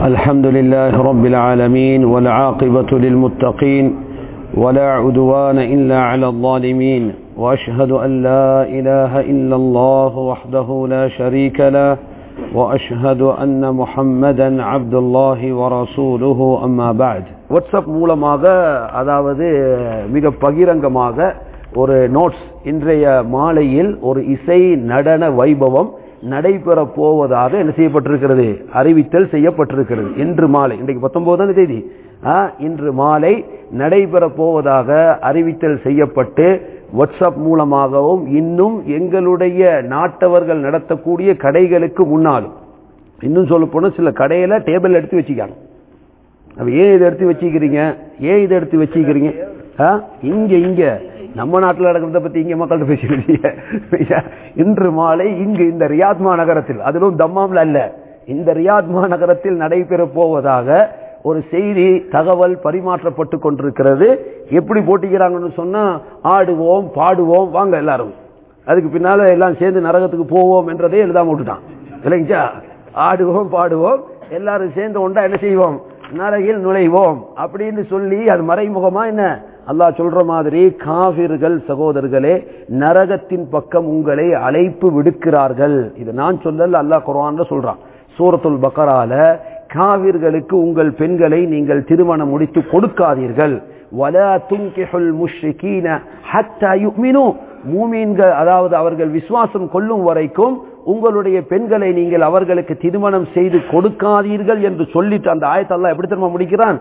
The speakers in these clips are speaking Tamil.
الحمد لله رب العالمين والعاقبة للمتقين ولا عدوان إلا على الظالمين وأشهد أن لا إله إلا الله وحده لا شريك له وأشهد أن محمدا عبد الله ورسوله أما بعد வாட்ஸ்அப் மூலமாக அதாவது மிக பகிரங்கமாக ஒரு நோட்ஸ் இன்றைய மாலையில் ஒரு இசை நடன வைபவம் நடைபெற போவதாக என்ன செய்யப்பட்டிருக்கிறது அறிவித்தல் செய்யப்பட்டிருக்கிறது இன்று மாலை இன்றைக்கு பத்தொன்பதாம் தேதி இன்று மாலை நடைபெற போவதாக அறிவித்தல் செய்யப்பட்டு வாட்ஸ்அப் மூலமாகவும் இன்னும் எங்களுடைய நாட்டவர்கள் நடத்தக்கூடிய கடைகளுக்கு முன்னாலும் இன்னும் சொல்ல போனால் சில கடையில டேபிள் எடுத்து வச்சுக்காங்க அப்ப ஏன் இதை எடுத்து வச்சுக்கிறீங்க ஏன் இதை எடுத்து வச்சுக்கிறீங்க இங்க இங்க நம்ம நாட்டில் நடக்கிறத பத்தி இங்க மக்கள்கிட்ட பேசிக்கிறீங்க இன்று மாலை இங்கு இந்த ரியாத்மா நகரத்தில் அதிலும் தம்மாம்ல அல்ல இந்த ரியாத்மா நகரத்தில் நடைபெற போவதாக ஒரு செய்தி தகவல் பரிமாற்றப்பட்டு கொண்டிருக்கிறது எப்படி போட்டிக்கிறாங்கன்னு சொன்னா ஆடுவோம் பாடுவோம் வாங்க எல்லாரும் அதுக்கு பின்னால எல்லாம் சேர்ந்து நரகத்துக்கு போவோம் என்றதே எழுதாம விட்டுட்டான் இல்லைங்களா ஆடுவோம் பாடுவோம் எல்லாரும் சேர்ந்து ஒன்றா என்ன செய்வோம் நரகில் நுழைவோம் அப்படின்னு சொல்லி அது மறைமுகமா என்ன அல்லாஹ் சொல்ற மாதிரி காவிர்கள் சகோதரர்களே நரகத்தின் பக்கம் உங்களை அழைப்பு விடுக்கிறார்கள் இது நான் சொல்லல அல்லாஹ் குரான் சொல்றான் சூரத்துல் பக்கரால காவிர்களுக்கு உங்கள் பெண்களை நீங்கள் திருமணம் முடித்து கொடுக்காதீர்கள் வலா துங்கிஹுல் முஷ்ரிகீன ஹத்தா யுமினு மூமீன்கள் அதாவது அவர்கள் விசுவாசம் கொள்ளும் வரைக்கும் உங்களுடைய பெண்களை நீங்கள் அவர்களுக்கு திருமணம் செய்து கொடுக்காதீர்கள் என்று சொல்லிட்டு அந்த ஆயத்தெல்லாம் எப்படி திரும்ப முடிக்கிறான்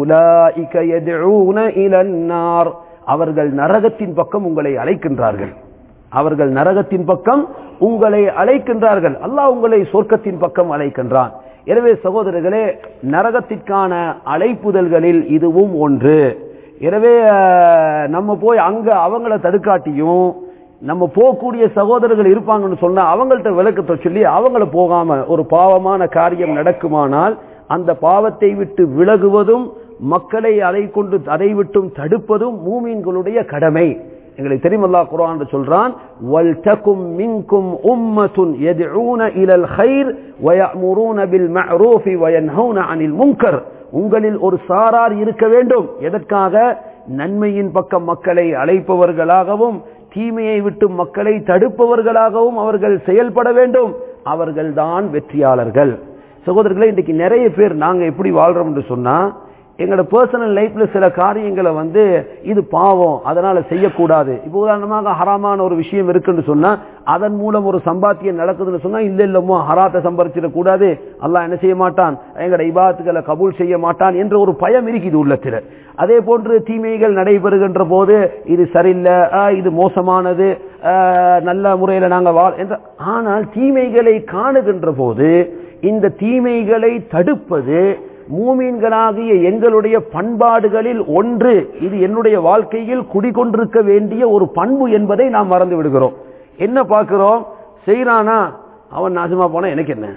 அவர்கள் நரகத்தின் பக்கம் உங்களை அழைக்கின்றார்கள் அவர்கள் நரகத்தின் பக்கம் உங்களை அழைக்கின்றார்கள் அல்லாஹ் உங்களை சொர்க்கத்தின் பக்கம் அழைக்கின்றான் எனவே சகோதரர்களே நரகத்திற்கான அழைப்புதல்களில் இதுவும் ஒன்று எனவே நம்ம போய் அங்க அவங்கள தடுக்காட்டியும் நம்ம போகக்கூடிய சகோதரர்கள் இருப்பாங்கன்னு சொன்னா அவங்கள்ட்ட விளக்கத்தை சொல்லி அவங்கள போகாம ஒரு பாவமான காரியம் நடக்குமானால் அந்த பாவத்தை விட்டு விலகுவதும் மக்களை அதை கொண்டு அதை விட்டும் தடுப்பதும் மூமீன்களுடைய கடமை எங்களுக்கு தெரியும் அல்லாஹ் குர்ஆன் சொல்றான் வல் தகும் மின்கும் உம்மத்துன் யதுஊன இலல் கைர் வயஅமுரூன பில் மஅரூஃபி வயன்ஹூன அனில் முன்கர் உங்களில் ஒரு சாரார் இருக்க வேண்டும் எதற்காக நன்மையின் பக்கம் மக்களை அழைப்பவர்களாகவும் தீமையை விட்டு மக்களை தடுப்பவர்களாகவும் அவர்கள் செயல்பட வேண்டும் அவர்கள்தான் வெற்றியாளர்கள் சகோதரர்களே இன்றைக்கு நிறைய பேர் நாங்க எப்படி வாழ்றோம் என்று சொன்னா எங்களோட பர்சனல் லைஃப்ல சில காரியங்களை வந்து இது பாவம் அதனால செய்யக்கூடாது இப்போ உதாரணமாக ஹராமான ஒரு விஷயம் இருக்குன்னு சொன்னா அதன் மூலம் ஒரு சம்பாத்தியம் நடக்குதுன்னு சொன்னா இல்ல இல்லமோ ஹராத்தை சம்பாதிச்சிடக்கூடாது அல்லாஹ் என்ன செய்ய மாட்டான் எங்களோட இபாத்துகளை கபூல் செய்ய மாட்டான் என்ற ஒரு பயம் இருக்குது உள்ளத்தில் அதே போன்று தீமைகள் நடைபெறுகின்ற போது இது சரியில்லை இது மோசமானது நல்ல முறையில் நாங்கள் வாழ் என்ற ஆனால் தீமைகளை காணுகின்ற போது இந்த தீமைகளை தடுப்பது மூமீன்களாகிய எங்களுடைய பண்பாடுகளில் ஒன்று இது என்னுடைய வாழ்க்கையில் குடிகொண்டிருக்க வேண்டிய ஒரு பண்பு என்பதை நாம் மறந்து விடுகிறோம் என்ன பார்க்கிறோம் செய்யறானா அவன் நாசமா போனா எனக்கு என்ன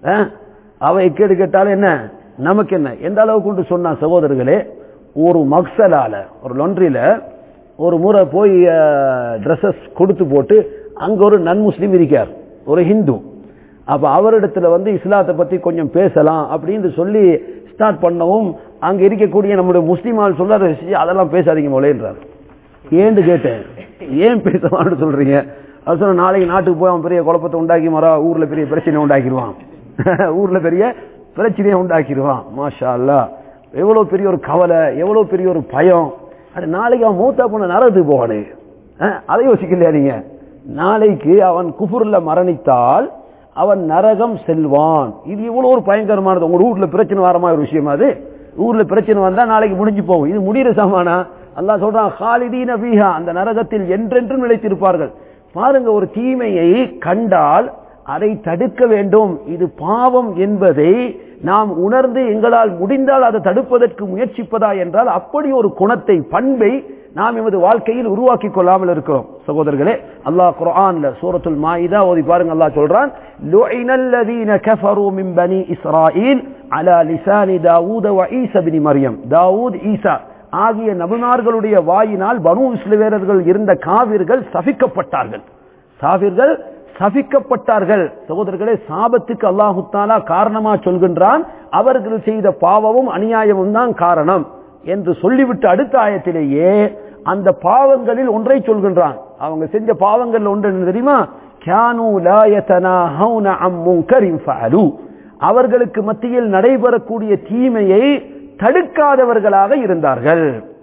அவன் எக்கேடு கேட்டாலும் என்ன நமக்கு என்ன எந்த அளவுக்கு கொண்டு சொன்னான் சகோதரர்களே ஒரு மக்சலால ஒரு லொன்றில ஒரு முறை போய் ட்ரெஸ்ஸஸ் கொடுத்து போட்டு அங்க ஒரு நன் முஸ்லீம் இருக்கார் ஒரு ஹிந்து அப்ப அவரிடத்துல வந்து இஸ்லாத்தை பத்தி கொஞ்சம் பேசலாம் அப்படின்னு சொல்லி ஸ்டார்ட் பண்ணவும் அங்க இருக்கக்கூடிய நம்முடைய முஸ்லீம் ஆள் சொல்றாரு அதெல்லாம் பேசாதீங்க மொழின்றாரு ஏன்னு கேட்டேன் ஏன் பேசலாம்னு சொல்றீங்க அது சொன்ன நாளைக்கு நாட்டுக்கு போய் அவன் பெரிய குழப்பத்தை உண்டாக்கி மரா ஊர்ல பெரிய பிரச்சனை உண்டாக்கிடுவான் ஊர்ல பெரிய பிரச்சனையை உண்டாக்கிடுவான் மாஷா அல்லா எவ்வளவு பெரிய ஒரு கவலை எவ்வளவு பெரிய ஒரு பயம் அது நாளைக்கு அவன் மூத்தா போன நரகத்துக்கு போவானு அதை யோசிக்கலையா நீங்க நாளைக்கு அவன் குஃபுர்ல மரணித்தால் அவன் நரகம் செல்வான் இது இவ்வளவு ஒரு பயங்கரமானது உங்க வீட்டுல பிரச்சனை வரமா ஒரு விஷயம் அது ஊர்ல பிரச்சனை வந்தா நாளைக்கு முடிஞ்சு போகும் இது முடிகிற சமானா அல்லா சொல்றான் ஹாலிதீன பீஹா அந்த நரகத்தில் என்றென்றும் நிலைத்திருப்பார்கள் பாருங்க ஒரு தீமையை கண்டால் அதை தடுக்க வேண்டும் இது பாவம் என்பதை நாம் உணர்ந்து எங்களால் முடிந்தால் அதை தடுப்பதற்கு முயற்சிப்பதா என்றால் அப்படி ஒரு குணத்தை பண்பை நாம் எமது வாழ்க்கையில் உருவாக்கி கொள்ளாமல் இருக்கிறோம் சகோதரர்களே அல்லாஹ் குர்ஆன்ல சூரத்துல் மாயிதா ஓதி பாருங்க அல்லாஹ் சொல்றான் லுஇனல்லதீன கஃபரு மின் பனி இஸ்ராயீல் அலா லிசானி தாவூத வ ஈசா இப்னு மரியம் தாவூத் ஈசா ஆகிய நபிமார்களுடைய வாயினால் பனு இஸ்ரவேலர்கள் இருந்த காவிர்கள் சபிக்கப்பட்டார்கள் காவிர்கள் சபிக்கப்பட்டார்கள் சகோதரர்களே சாபத்துக்கு அல்லாஹு தாலா காரணமா சொல்கின்றான் அவர்கள் செய்த பாவமும் அநியாயமும் தான் காரணம் என்று சொல்லிவிட்டு அடுத்த ஆயத்திலேயே அந்த பாவங்களில் ஒன்றை சொல்கின்றான் அவங்க செஞ்ச பாவங்கள் ஒன்று என்ன தெரியுமா كانوا لا يتناهون عن منكر فعلوا அவர்களுக்கு மத்தியில் நடைபெறக்கூடிய தீமையை தடுக்காதவர்களாக இருந்தார்கள்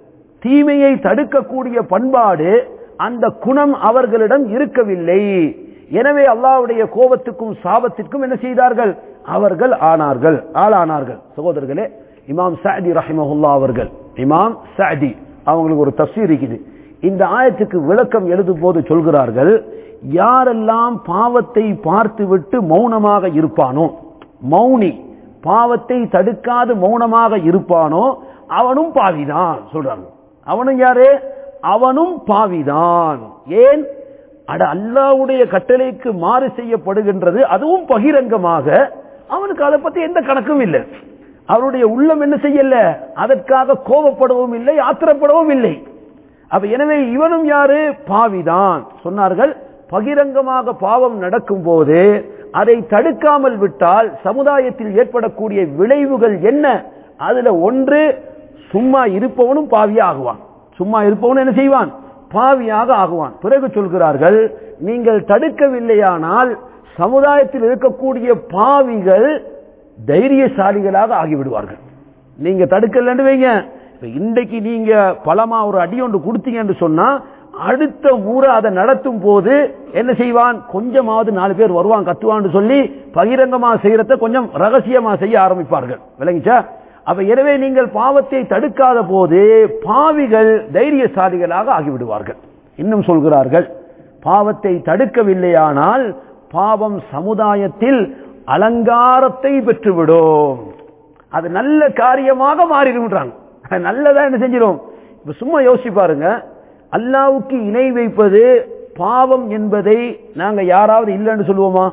தீமையை தடுக்கக்கூடிய பண்பாடு அந்த குணம் அவர்களிடம் இருக்கவில்லை எனவே அல்லாஹ்வுடைய கோபத்துக்கும் சாபத்திற்கும் என்ன செய்தார்கள் அவர்கள் ஆனார்கள் ஆளானார்கள் சகோதரர்களே இமாம் சாதி ரஹிமஹுல்லா அவர்கள் இமாம் சாதி அவங்களுக்கு ஒரு தப்சீர் இருக்குது இந்த ஆயத்துக்கு விளக்கம் எழுதும் போது சொல்கிறார்கள் யாரெல்லாம் பாவத்தை பார்த்துவிட்டு மௌனமாக இருப்பானோ மௌனி பாவத்தை தடுக்காது மௌனமாக இருப்பானோ அவனும் பாவிதான் சொல்றாங்க அவனும் யாரு அவனும் பாவிதான் ஏன் அட அல்லாவுடைய கட்டளைக்கு மாறு செய்யப்படுகின்றது அதுவும் பகிரங்கமாக அவனுக்கு அதை பத்தி எந்த கணக்கும் இல்லை அவருடைய உள்ளம் என்ன செய்யல அதற்காக கோபப்படவும் இல்லை ஆத்திரப்படவும் இல்லை அப்ப எனவே இவனும் யாரு பாவிதான் சொன்னார்கள் பகிரங்கமாக பாவம் நடக்கும் போது அதை தடுக்காமல் விட்டால் சமுதாயத்தில் ஏற்படக்கூடிய விளைவுகள் என்ன அதுல ஒன்று சும்மா இருப்பவனும் பாவியா ஆகுவான் சும்மா இருப்பவனும் என்ன செய்வான் பாவியாக ஆகுவான் பிறகு சொல்கிறார்கள் நீங்கள் தடுக்கவில்லையானால் சமுதாயத்தில் இருக்கக்கூடிய பாவிகள் தைரியசாலிகளாக ஆகிவிடுவார்கள் நீங்க தடுக்கலன்னு வைங்க இப்ப இன்றைக்கு நீங்க பலமா ஒரு அடி ஒன்று கொடுத்தீங்கன்னு சொன்னா அடுத்த முறை அதை நடத்தும் போது என்ன செய்வான் கொஞ்சமாவது நாலு பேர் வருவான் கத்துவான்னு சொல்லி பகிரங்கமா செய்யறத கொஞ்சம் ரகசியமா செய்ய ஆரம்பிப்பார்கள் விளங்கிச்சா அப்ப எனவே நீங்கள் பாவத்தை தடுக்காத போது பாவிகள் தைரியசாலிகளாக ஆகிவிடுவார்கள் இன்னும் சொல்கிறார்கள் பாவத்தை தடுக்கவில்லையானால் பாவம் சமுதாயத்தில் அலங்காரத்தை பெற்றுவிடும் அது நல்ல காரியமாக மாறிடுன்றாங்க நல்லதா என்ன செஞ்சிடும் இப்ப சும்மா யோசிச்சு பாருங்க அல்லாவுக்கு இணை வைப்பது பாவம் என்பதை நாங்க யாராவது இல்லைன்னு சொல்லுவோமா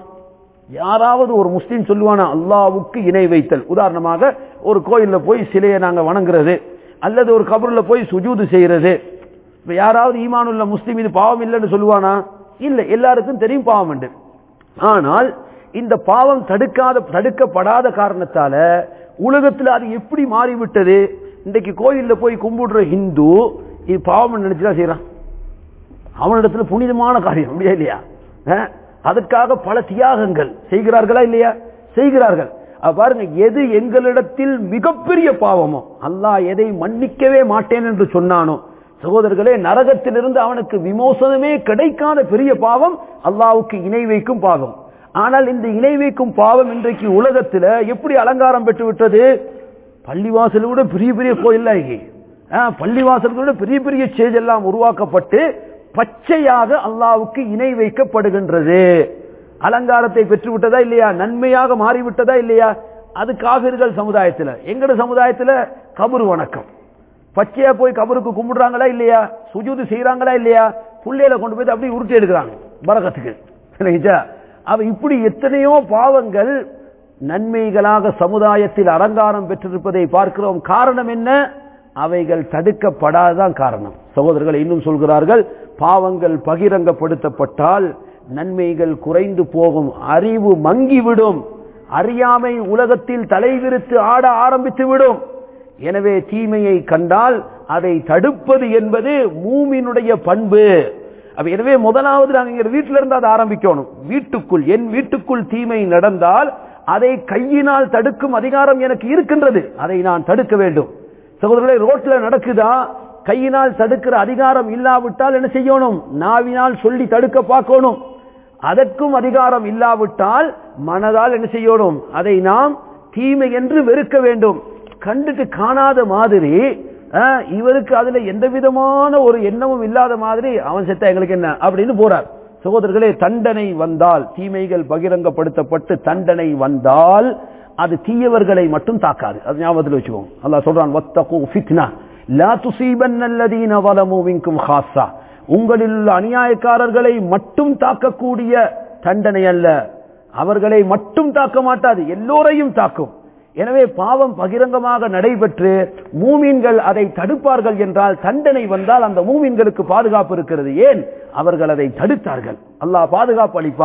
யாராவது ஒரு முஸ்லீம் சொல்லுவானா அல்லாவுக்கு இணை வைத்தல் உதாரணமாக ஒரு கோயில்ல போய் சிலையை நாங்க வணங்குறது அல்லது ஒரு கபர்ல போய் சுஜூது செய்யறது இப்ப யாராவது ஈமானுள்ள முஸ்லீம் இது பாவம் இல்லைன்னு சொல்லுவானா இல்ல எல்லாருக்கும் தெரியும் பாவம் உண்டு ஆனால் இந்த பாவம் தடுக்காத தடுக்கப்படாத காரணத்தால உலகத்தில் அது எப்படி மாறிவிட்டது இன்றைக்கு கோயில்ல போய் கும்பிடுற ஹிந்து இது பாவம் நினைச்சுதான் செய்யறான் அவனிடத்துல புனிதமான காரியம் அப்படியா இல்லையா அஹ், அதற்காக பல தியாகங்கள் செய்கிறார்களா இல்லையா செய்கிறார்கள் அப்ப பாருங்க எது எங்களிடத்தில் மிகப்பெரிய பாவமோ அல்லாஹ் எதை மன்னிக்கவே மாட்டேன் என்று சொன்னானோ சகோதரர்களே நரகத்திலிருந்து அவனுக்கு விமோசனமே கிடைக்காத பெரிய பாவம் அல்லாவுக்கு இணை வைக்கும் பாவம் ஆனால் இந்த இணை வைக்கும் பாவம் இன்றைக்கு உலகத்துல எப்படி அலங்காரம் பெற்று விட்டது பள்ளிவாசல் கூட பெரிய பெரிய கோயில் பள்ளிவாசல் கூட பெரிய பெரிய ஸ்டேஜ் எல்லாம் உருவாக்கப்பட்டு பச்சையாக அல்லாவுக்கு இணை வைக்கப்படுகின்றது அலங்காரத்தை பெற்று விட்டதா இல்லையா நன்மையாக மாறிவிட்டதா இல்லையா அது காவிர்கள் சமுதாயத்துல எங்கட சமுதாயத்துல கபரு வணக்கம் பச்சையா போய் கபருக்கு கும்பிடுறாங்களா இல்லையா சுஜூது செய்யறாங்களா இல்லையா புள்ளையில கொண்டு போய் அப்படியே உருட்டி எடுக்கிறாங்க பரகத்துக்கு சரிங்களா? அவ இப்படி எத்தனையோ பாவங்கள் நன்மைகளாக சமுதாயத்தில் அலங்காரம் பெற்றிருப்பதை பார்க்கிறோம் காரணம் என்ன அவைகள் தடுக்கப்படாதான் காரணம் சகோதரர்கள் இன்னும் சொல்கிறார்கள் பாவங்கள் பகிரங்கப்படுத்தப்பட்டால் நன்மைகள் குறைந்து போகும் அறிவு மங்கிவிடும் அறியாமை உலகத்தில் தலைவிரித்து ஆட ஆரம்பித்து விடும் எனவே தீமையை கண்டால் அதை தடுப்பது என்பது மூமினுடைய பண்பு அப்ப எனவே முதலாவது நாங்க இங்க வீட்டில இருந்து அதை ஆரம்பிக்கணும் வீட்டுக்குள் என் வீட்டுக்குள் தீமை நடந்தால் அதை கையினால் தடுக்கும் அதிகாரம் எனக்கு இருக்கின்றது அதை நான் தடுக்க வேண்டும் சகோதரர்களே ரோட்ல நடக்குதா கையினால் தடுக்கிற அதிகாரம் இல்லாவிட்டால் என்ன செய்யணும் நாவினால் சொல்லி தடுக்க பார்க்கணும் அதற்கும் அதிகாரம் இல்லாவிட்டால் மனதால் என்ன செய்யணும் அதை நாம் தீமை என்று வெறுக்க வேண்டும் கண்டுட்டு காணாத மாதிரி அஹ், இவருக்கு அதுல எந்த விதமான ஒரு எண்ணமும் இல்லாத மாதிரி அவன் செத்த எங்களுக்கு என்ன அப்படின்னு போறார் சகோதரர்களே தண்டனை வந்தால் தீமைகள் பகிரங்கப்படுத்தப்பட்டு தண்டனை வந்தால் அது தீயவர்களை மட்டும் தாக்காது அது ஞாபகத்தில் வச்சுக்கோங்க அல்லாஹ் சொல்றான் வத்தகு ஃபித்னா லா துசீபன் அல்லதீன வலமு மின்கும் ஹாஸா உங்களில் உள்ள அநியாயக்காரர்களை மட்டும் தாக்கக்கூடிய தண்டனை அல்ல அவர்களை மட்டும் தாக்க மாட்டாது எல்லோரையும் தாக்கும் எனவே பாவம் பகிரங்கமாக நடைபெற்று மூமீன்கள் அதை தடுப்பார்கள் என்றால் தண்டனை வந்தால் அந்த மூமீன்களுக்கு பாதுகாப்பு இருக்கிறது ஏன் அவர்கள் அதை தடுத்தார்கள் அல்லாஹ் பாதுகாப்பு அளிப்பான்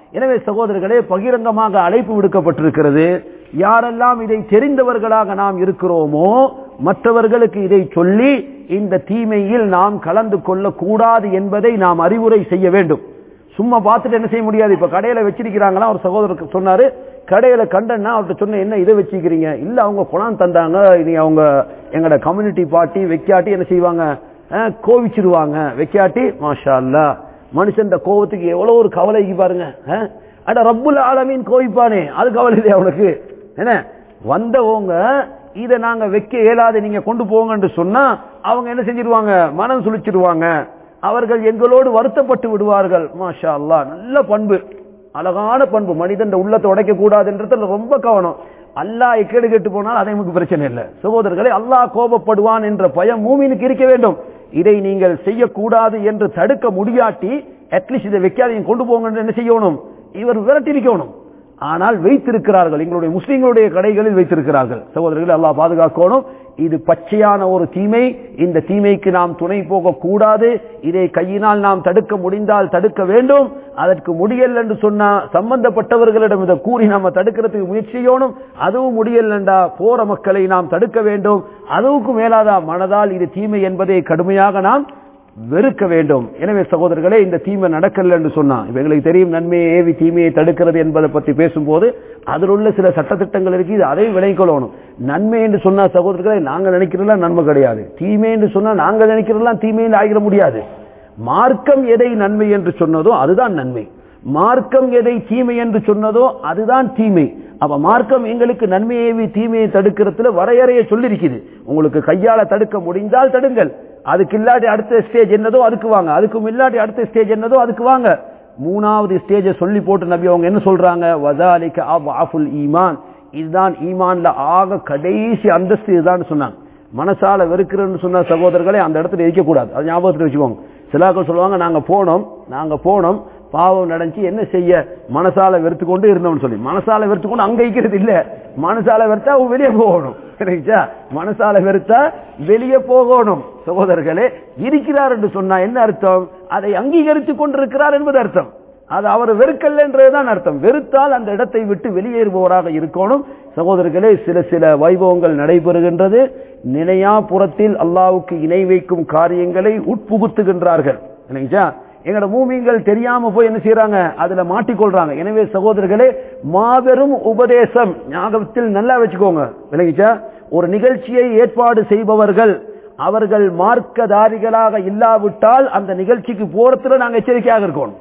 எனவே சகோதரர்களே பகிரங்கமாக அழைப்பு விடுக்கப்பட்டிருக்கிறது யாரெல்லாம் இதை தெரிந்தவர்களாக நாம் இருக்கிறோமோ மற்றவர்களுக்கு இதை சொல்லி இந்த தீமையில் நாம் கலந்து கொள்ளக்கூடாது என்பதை நாம் அறிவுரை செய்ய வேண்டும் சும்மா பார்த்துட்டு என்ன செய்ய முடியாது இப்ப கடையில வச்சிருக்கிறாங்களா ஒரு சகோதரர் சொன்னாரு கடையில கண்டனா அவர்கிட்ட சொன்ன என்ன இதை வச்சிருக்கிறீங்க இல்ல அவங்க குணம் தந்தாங்க இனி அவங்க எங்கட கம்யூனிட்டி பார்ட்டி வைக்காட்டி என்ன செய்வாங்க அஹ், கோவிச்சிருவாங்க வைக்காட்டி மாஷா அல்லா மனுஷன் கோவத்துக்கு எவ்வளவு ஒரு கவலைக்கு பாருங்க அஹ், அட ரப்புல் ஆலமீன் கோவிப்பானே அது கவலை இல்லையா அவனுக்கு என்ன வந்தவங்க இதை நாங்க வைக்க இயலாது நீங்க கொண்டு போங்கன்னு சொன்னா அவங்க என்ன செஞ்சிருவாங்க மனம் சுழிச்சிருவாங்க அவர்கள் எங்களோடு வருத்தப்பட்டு விடுவார்கள் மாஷா அல்லாஹ் நல்ல பண்பு அழகான பண்பு மனிதன் உள்ளத்தை உடைக்க கூடாதுன்றதுல ரொம்ப கவனம் அல்லாஹ் கேடு கெட்டு போனால் அதை நமக்கு பிரச்சனை இல்லை சகோதரர்களே அல்லாஹ் கோபப்படுவான் என்ற பயம் மூமினுக்கு இருக்க வேண்டும் இதை நீங்கள் செய்யக்கூடாது என்று தடுக்க முடியாட்டி அட்லீஸ்ட் இதை வைக்காதீங்க கொண்டு போங்க என்ன செய்யணும் இவர் விரட்டிருக்கணும் ஆனால் வைத்திருக்கிறார்கள் எங்களுடைய முஸ்லிம்களுடைய கடைகளில் வைத்திருக்கிறார்கள் சகோதரர்கள் அல்லாஹ் பாதுகாக்கணும் இது பச்சையான ஒரு தீமை இந்த தீமைக்கு நாம் துணை போக கூடாது இதை கையினால் நாம் தடுக்க முடிந்தால் தடுக்க வேண்டும் அதற்கு முடியல் என்று சொன்னா சம்பந்தப்பட்டவர்களிடம் இதை கூறி நாம தடுக்கிறதுக்கு முயற்சி செய்யணும் அதுவும் முடியல் என்றா போற மக்களை நாம் தடுக்க வேண்டும் அதுவுக்கும் மேலாதா மனதால் இது தீமை என்பதை கடுமையாக நாம் வெறுக்க வேண்டும் எனவே சகோதரர்களே இந்த தீமை நடக்கல என்று சொன்னா இப்ப எங்களுக்கு தெரியும் நன்மையை ஏவி தீமையை தடுக்கிறது என்பதை பற்றி பேசும்போது அதில் உள்ள சில சட்டத்திட்டங்கள் இருக்கு இது அதையும் விளைக்கொள்ளணும் நன்மை என்று சொன்னா சகோதரர்களே நாங்க நினைக்கிறதெல்லாம் நன்மை கிடையாது தீமை என்று சொன்னா நாங்க நினைக்கிறதெல்லாம் தீமையில் ஆகிட முடியாது மார்க்கம் எதை நன்மை என்று சொன்னதோ அதுதான் நன்மை மார்க்கம் எதை தீமை என்று சொன்னதோ அதுதான் தீமை அப்ப மார்க்கம் எங்களுக்கு நன்மையை தீமையை தடுக்கிறதுல வரையறையை சொல்லிருக்குது உங்களுக்கு கையால தடுக்க முடிந்தால் தடுங்கள் அதுக்கு இல்லாட்டி அடுத்த ஸ்டேஜ் என்னதோ அதுக்கு வாங்க அதுக்கும் இல்லாட்டி அடுத்த ஸ்டேஜ் என்னதோ அதுக்கு வாங்க மூணாவது ஸ்டேஜை சொல்லி போட்டு நபி அவங்க என்ன சொல்றாங்க வதாலிக்க ஆஃபுல் ஈமான் இதுதான் ஈமான்ல ஆக கடைசி அந்தஸ்து இதுதான் சொன்னாங்க மனசால வெறுக்கிறன்னு சொன்ன சகோதரர்களே அந்த இடத்துல இருக்கக்கூடாது அது ஞாபகத்தில் வச்சுக்கோங்க சிலாக்கள் சொல்லுவாங்க நாங்க போனோம் நாங்க போனோம் பாவம் நடந்துச்சு என்ன செய்ய மனசால வெறுத்து கொண்டு இருந்தோம்னு சொல்லி மனசால வெறுத்து கொண்டு அங்க இருக்கிறது இல்ல மனசால வெறுத்தா அவன் வெளியே போகணும் சரிங்களா மனசால வெறுத்தா வெளியே போகணும் சகோதரர்களே இருக்கிறார் என்று சொன்னா என்ன அர்த்தம் அதை அங்கீகரித்துக் கொண்டிருக்கிறார் என்பது அர்த்தம் அது அவர் வெறுக்கல்ல என்றதுதான் அர்த்தம் வெறுத்தால் அந்த இடத்தை விட்டு வெளியேறுபவராக இருக்கணும் சகோதரர்களே சில சில வைபவங்கள் நடைபெறுகின்றது நினையாபுரத்தில் அல்லாவுக்கு இணை வைக்கும் காரியங்களை உட்புகுத்துகின்றார்கள் இல்லைங்களா எங்களோட மூமிங்கள் தெரியாம போய் என்ன செய்யறாங்க அதுல மாட்டிக்கொள்றாங்க எனவே சகோதரர்களே மாபெரும் உபதேசம் ஞாபகத்தில் நல்லா வச்சுக்கோங்க விளங்கிச்சா ஒரு நிகழ்ச்சியை ஏற்பாடு செய்பவர்கள் அவர்கள் மார்க்கதாரிகளாக இல்லாவிட்டால் அந்த நிகழ்ச்சிக்கு போறதுல நாங்க எச்சரிக்கையாக இருக்கணும்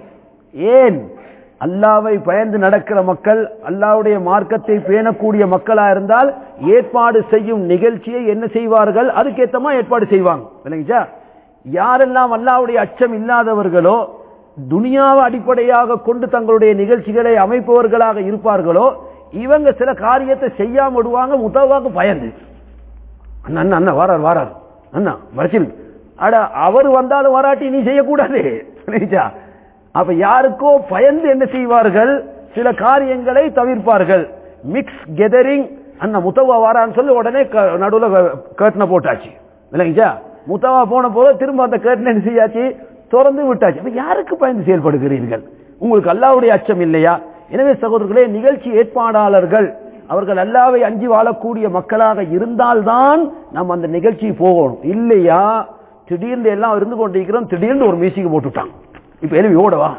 ஏன் அல்லாவை பயந்து நடக்கிற மக்கள் அல்லாவுடைய மார்க்கத்தை பேணக்கூடிய மக்களா இருந்தால் ஏற்பாடு செய்யும் நிகழ்ச்சியை என்ன செய்வார்கள் அதுக்கேத்தமா ஏற்பாடு செய்வாங்க விளங்கிச்சா யாரெல்லாம் அல்லாவுடைய அச்சம் இல்லாதவர்களோ துனியாவை அடிப்படையாக கொண்டு தங்களுடைய நிகழ்ச்சிகளை அமைப்பவர்களாக இருப்பார்களோ இவங்க சில காரியத்தை செய்யாம விடுவாங்க முத்தவாக்கு பயந்து அண்ணா அண்ணா அண்ணா வாரார் வாரார் அண்ணா வரச்சில் அட அவர் வந்தாலும் வராட்டி நீ செய்யக்கூடாது நினைச்சா அப்ப யாருக்கோ பயந்து என்ன செய்வார்கள் சில காரியங்களை தவிர்ப்பார்கள் மிக்ஸ் கெதரிங் அண்ணா முத்தவா வாரான்னு சொல்லி உடனே நடுவில் கேட்டனை போட்டாச்சு இல்லைங்கச்சா முத்தவா போன போது திரும்ப அந்த கேட்டனை என்ன செய்யாச்சு திறந்து விட்டாச்சு அப்ப யாருக்கு பயந்து செயல்படுகிறீர்கள் உங்களுக்கு அல்லாவுடைய அச்சம் இல்லையா எனவே சகோதரர்களே நிகழ்ச்சி ஏற்பாடாளர்கள் அவர்கள் அல்லாவை அஞ்சி வாழக்கூடிய மக்களாக இருந்தால்தான் நம்ம அந்த நிகழ்ச்சி போகணும் இல்லையா திடீர்னு எல்லாம் இருந்து கொண்டிருக்கிறோம் திடீர்னு ஒரு மியூசிக் போட்டுட்டான் இப்ப எழுவி ஓடவா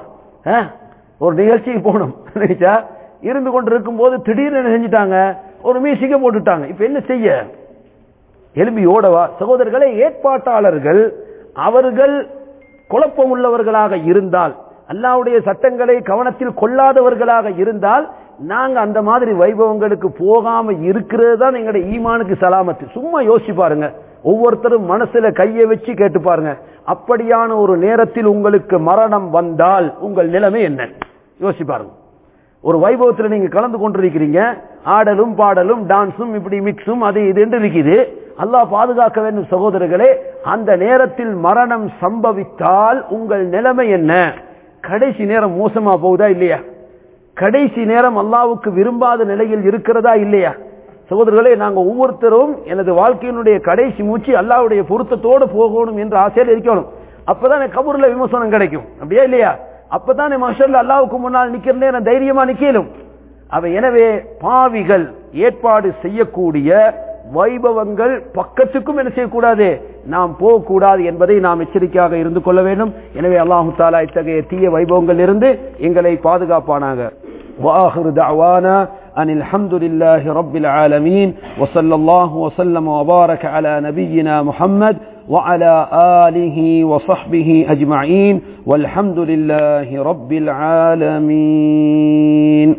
ஒரு நிகழ்ச்சிக்கு போகணும் நினைச்சா இருந்து கொண்டு இருக்கும் போது திடீர்னு என்ன செஞ்சுட்டாங்க ஒரு மியூசிக்க போட்டுட்டாங்க இப்ப என்ன செய்ய எலும்பி ஓடவா சகோதரர்களே ஏற்பாட்டாளர்கள் அவர்கள் குழப்பம் உள்ளவர்களாக இருந்தால் அல்லாவுடைய சட்டங்களை கவனத்தில் கொள்ளாதவர்களாக இருந்தால் நாங்க அந்த மாதிரி வைபவங்களுக்கு போகாம இருக்கிறது தான் எங்களுடைய ஈமானுக்கு சலாமத்து சும்மா யோசிச்சு பாருங்க ஒவ்வொருத்தரும் மனசுல கையை வச்சு கேட்டு பாருங்க அப்படியான ஒரு நேரத்தில் உங்களுக்கு மரணம் வந்தால் உங்கள் நிலைமை என்ன யோசிச்சு பாருங்க ஒரு வைபவத்தில் நீங்க கலந்து கொண்டிருக்கிறீங்க ஆடலும் பாடலும் டான்ஸும் இப்படி மிக்ஸும் அது இது என்று இருக்குது அல்லாஹ் பாதுகாக்க வேண்டும் சகோதரர்களே அந்த நேரத்தில் மரணம் சம்பவித்தால் உங்கள் நிலைமை என்ன கடைசி நேரம் மோசமா போகுதா இல்லையா கடைசி நேரம் அல்லாவுக்கு விரும்பாத நிலையில் இருக்கிறதா இல்லையா சகோதரர்களே நாங்க ஒவ்வொருத்தரும் எனது வாழ்க்கையினுடைய கடைசி மூச்சு அல்லாவுடைய பொருத்தத்தோடு போகணும் என்ற ஆசையில் இருக்கணும் அப்பதான் கபூர்ல விமர்சனம் கிடைக்கும் அப்படியா இல்லையா அப்பதானே மாஷல்ல அல்லாவுக்கு முன்னால் நிக்கிற நேரம் தைரியமா நிக்கலும் அவை எனவே பாவிகள் ஏற்பாடு செய்யக்கூடிய வைபவங்கள் பக்கத்துக்கும் என்ன செய்யக்கூடாது நாம் போகக்கூடாது என்பதை நாம் எச்சரிக்கையாக இருந்து கொள்ள வேண்டும் எனவே அல்லாஹு தாலா இத்தகைய தீய வைபவங்கள் இருந்து எங்களை பாதுகாப்பானாங்க وآخر دعوانا أن الحمد لله رب العالمين وصلى الله وسلم وبارك على نبينا محمد وعلى آله وصحبه أجمعين والحمد لله رب العالمين